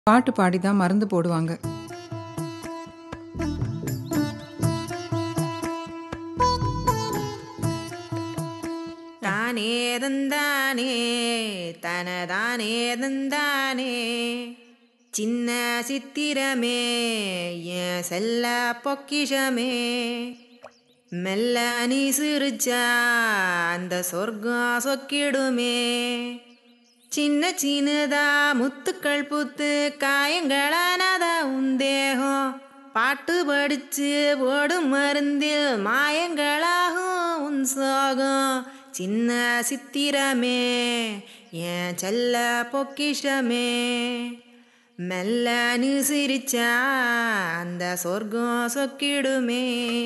பாட்டு பாடி தான் மருந்து போடுவாங்க தானே தந்தானே தனதானே தந்தானே சின்ன சித்திரமே என் செல்ல பொக்கிஷமே மெல்ல நீ சிரிச்சா அந்த சொர்க்கம் சொக்கிடுமே சின்ன சின்னதா முத்துக்கள் புத்து காயங்களானதா உந்தேகம் பாட்டு படிச்சு போடும் மருந்தில் மாயங்களாகும் உன் சோகம் சின்ன சித்திரமே என் செல்ல பொக்கிஷமே மெல்ல நீ சிரிச்சா அந்த சொர்க்கம் சொக்கிடுமே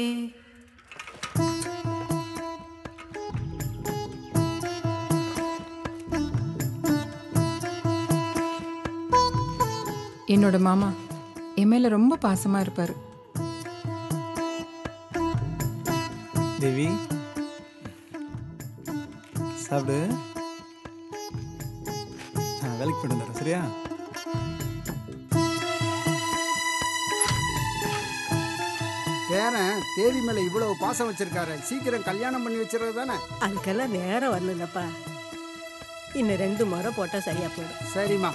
என்னோட மாமா என் மேல ரொம்ப பாசமா இருப்பாரு தேவி சாப்பிடு நான் வேலைக்கு போயிட்டு வந்துடுறேன் சரியா பேரன் தேவி மேல இவ்வளவு பாசம் வச்சிருக்காரு சீக்கிரம் கல்யாணம் பண்ணி வச்சிருறது தானே அதுக்கெல்லாம் நேரம் வரலப்பா இன்னும் ரெண்டு முறை போட்டால் சரியா போயிடும் சரிம்மா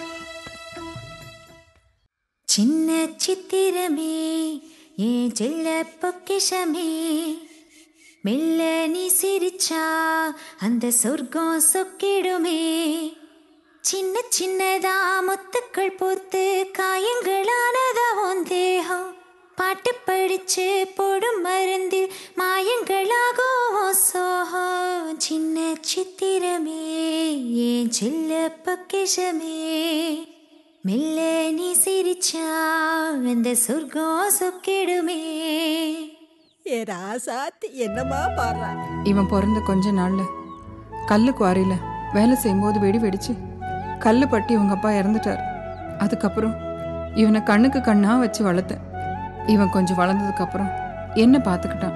சின்ன சித்திரமே ஏன் செல்ல பொக்கிஷமே மெல்ல நீ சிரிச்சா அந்த சொர்க்கம் சொக்கிடுமே சின்ன சின்னதா முத்துக்கள் பூத்து காயங்களானதா உன் தேகம் பாட்டு படிச்சு போடும் மருந்தில் மாயங்களாகும் உன் சோகம் சின்ன சித்திரமே ஏன் செல்ல பொக்கிஷமே மெல்ல நீ சிரிச்சா அந்த சொர்க்கம் சொக்கிடுமே ஏ ராசாத்தி என்னமா பாடுறா இவன் பிறந்த கொஞ்ச நாள்ல கல்லு குவாரியில வேலை செய்யும்போது வெடி வெடிச்சு கல்லு பட்டி இவங்க அப்பா இறந்துட்டார் அதுக்கப்புறம் இவனை கண்ணுக்கு கண்ணா வச்சு வளர்த்தேன் இவன் கொஞ்சம் வளர்ந்ததுக்கு அப்புறம் என்ன பார்த்துக்கிட்டான்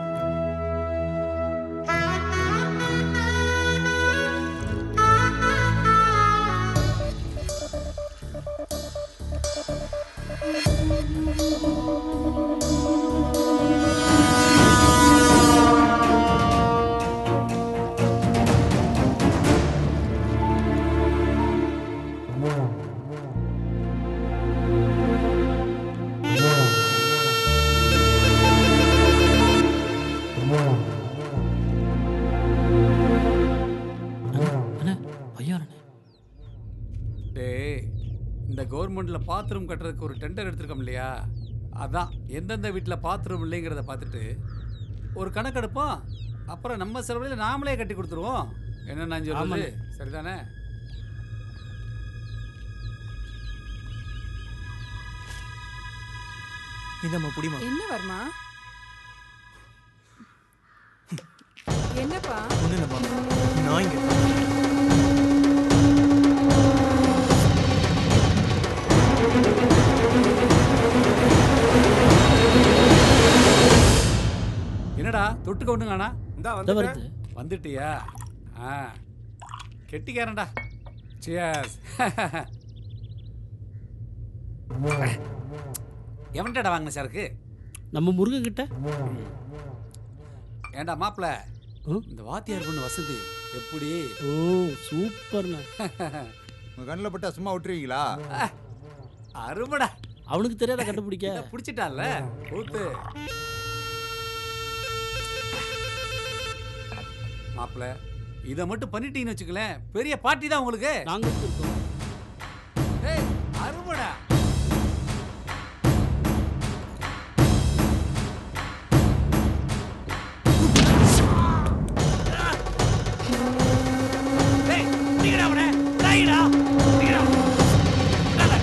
அண்ணா ஐயா அண்ணா டேய் இந்த கவர்மெண்ட்ல பாத்ரூம் கட்டுறதுக்கு ஒரு டெண்டர் எடுத்திருக்கோம் இல்லையா அதான் எந்தெந்த வீட்டில் பாத்ரூம் இல்லைங்கிறத பார்த்துட்டு ஒரு கணக்கெடுப்போம் அப்புறம் நம்ம செலவுல நாமளே கட்டி கொடுத்துருவோம் என்ன நான் சொல்றது ஆமாண்ணே. சரிதானே இந்தம்மா புடிமா என்ன வர்மா என்னப்பா ஒன்றும் இல்லைம்மா நான் இங்கே என்னடா தொட்டுக்க ஒண்ணு காணா இந்தா இதை வந்து வருது வந்துட்டியா ஆ கெட்டிக்காரன்டா சியர்ஸ் எவன்டா வாங்கின சரக்கு நம்ம முருகன் கிட்ட ஏன்டா மாப்பிள ம்? இந்த வாத்தியார் பொண்ணு வசதி எப்படி ஓ சூப்பர்ண்ணா உங்க கண்ணில் பட்டா சும்மா விட்டுருவீங்களா அருமடா அவனுக்கு தெரியாத கண்டுபிடிக்க பிடிச்சிட்டான்ல ஊத்து மாப்பிள இதை மட்டும் பண்ணிட்டீங்கன்னு வச்சுக்கலேன் பெரிய பார்ட்டி தான் உங்களுக்கு நாங்க இருக்கோம் ஏய், அருமடா ஏய், பிடிங்கடா அவனை. பிடிங்கடா. பிடிங்கடா. பிடிங்கடா.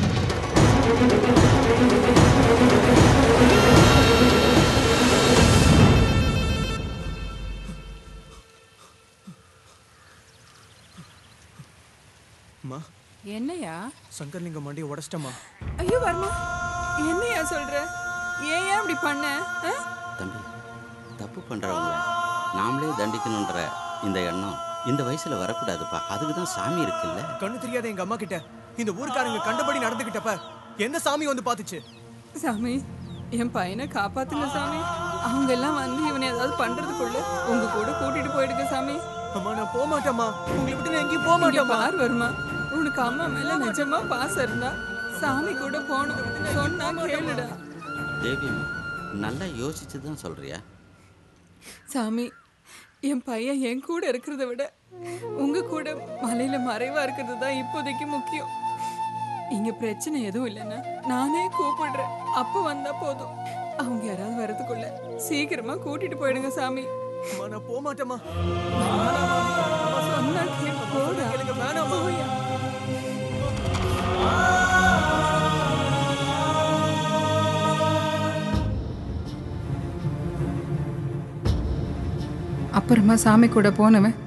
அம்மா என்னையா சங்கர்லிங்கம் மண்டியை உடச்சிட்டம்மா ஐயோ வர்மா என்னையா சொல்ற ஏன் ஏன் இப்படி பண்ண ஆ? தம்பி தப்பு பண்ணுறவங்கள நாமளே தண்டிக்கணுன்ற இந்த எண்ணம் இந்த வயசுல வரக்கூடாதுப்பா அதுக்கு தான் சாமி இருக்குல்ல கண்ணு தெரியாத எங்க அம்மா கிட்ட இந்த ஊருக்காரங்க கண்டபடி நடந்துகிட்டப்ப எந்த சாமி வந்து பாத்துச்சு சாமி என் பையனை காப்பாத்துங்க சாமி அவங்க எல்லாம் வந்து இவனை ஏதாவது பண்றதுக்குள்ள உங்க கூட கூட்டிட்டு போயிடுங்க சாமி அம்மா நான் போக மாட்டேம்மா உங்களை விட்டு நான் எங்கேயும் போக இங்க மாட்டேம்மா பார் வருமா உனக்கு அம்மா மேல நிஜமா பாசம் இருந்தா சாமி கூட போகணும் சொன்னா கேளுடா தேவி அம்மா நல்லா யோசிச்சு தான் சொல்றியா சாமி என் பையன் என் கூட இருக்கிறத விட உங்க கூட மலையில மறைவா இருக்கிறது தான் இப்போதைக்கு முக்கியம் இங்க பிரச்சனை எதுவும் இல்லைன்னா நானே கூப்பிடுறேன் அப்ப வந்தா போதும் அவங்க யாராவது வரதுக்குள்ள சீக்கிரமா கூட்டிட்டு போயிடுங்க சாமி அம்மா நான் போக மாட்டேம்மா சொன்னா கேளு, போடா. கேளுங்க வேணாம்மா போயா. அப்புறமா சாமி கூட போனவன்